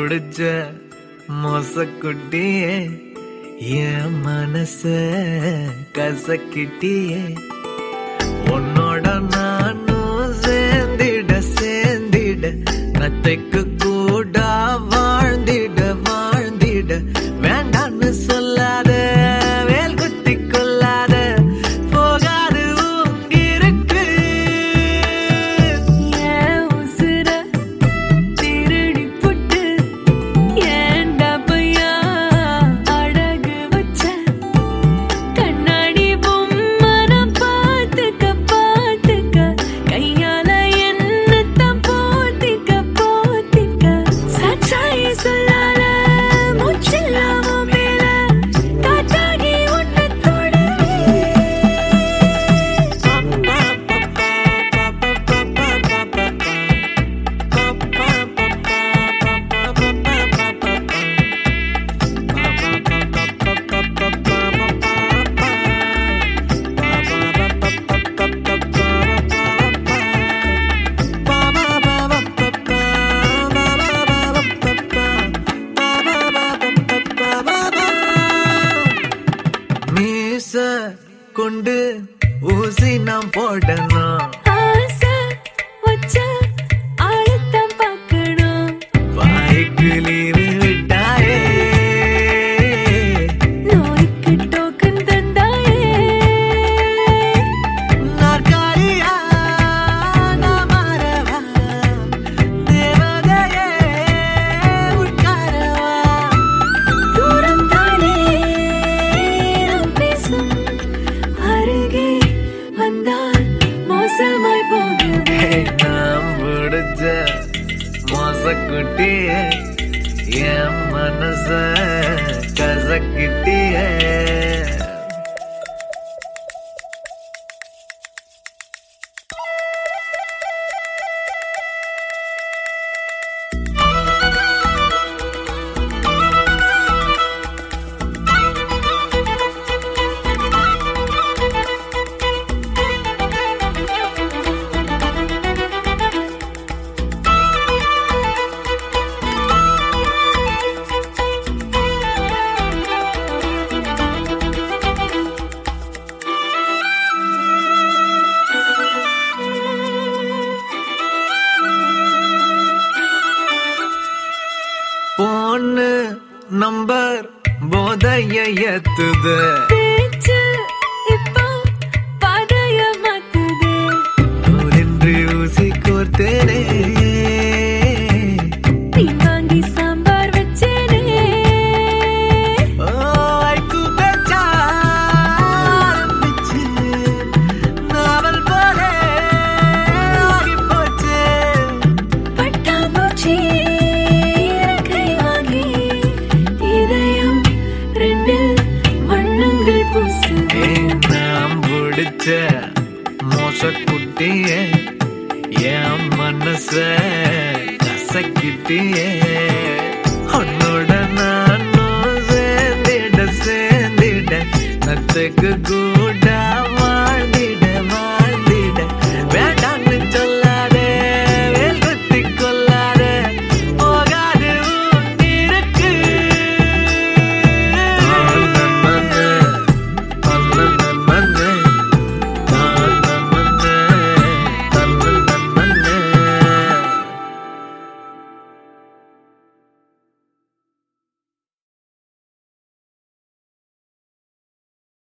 பிடிச்ச மோசக்குட்டியே என் மனச கசக்கிட்டியே உன்னோட நானும் சேர்ந்திட சேர்ந்திட நத்தைக்கு கூட வாழ்ந்திட வாழ்ந்திட வேண்டான்னு சொல்லாத வேல் குத்தி கொள்ளாத போகாது இருக்கு என் உசுர திருடி புட்டு ஏன்டா பையா அழகு வச்ச கண்ணாடி பொம்மன பார்த்துக்க பார்த்துக்க கையால என்னத்தான் போத்திக்க போத்திக்க சச்சாய சொல்லால மூச்சில்லாம மேல காத்தாகி உன்னை மீச கொண்டு ஊசி நாம் போடணும் ஆசை வச்ச ஆழத்தான் பார்க்கணும் வாய்க்கு நீர் விட்டாயே நோய்க்கு டோக்கன் தந்தாயே நாற்காலியா நான் மாறவா தேவதையே உட்காரவா தூரம் தானே நாம் பேசும் அருகே வந்தால் மோசமாய் போகுது நாம் பிடிச்ச மோசக்குட்டியே என் மனச கசக்கிட்டியே பொண்ணு நம்பர் போதைய ஏத்துது பேச்சு இப்போ பாதைய மாத்துது நூலின்றி ஊசி கோர்த்தேனே நீ வாங்கி சாம்பார் வச்சேனே ஓ, ஐக்கு பேச்சா ஆரம்பிச்சு, நாவல் போல ஆகிப் போச்சு. பட்டாம்பூச்சி இறக்கை வாங்கி இதயம் ரெண்டில் வண்ணங்கள் பூசுது ஏய், நாம் பிடிச்ச மோசக்குட்டியே என் மனச கசக்கிட்டியே உன்னோட நானும் சேர்ந்திட சேர்ந்திட நத்துக்கு கூட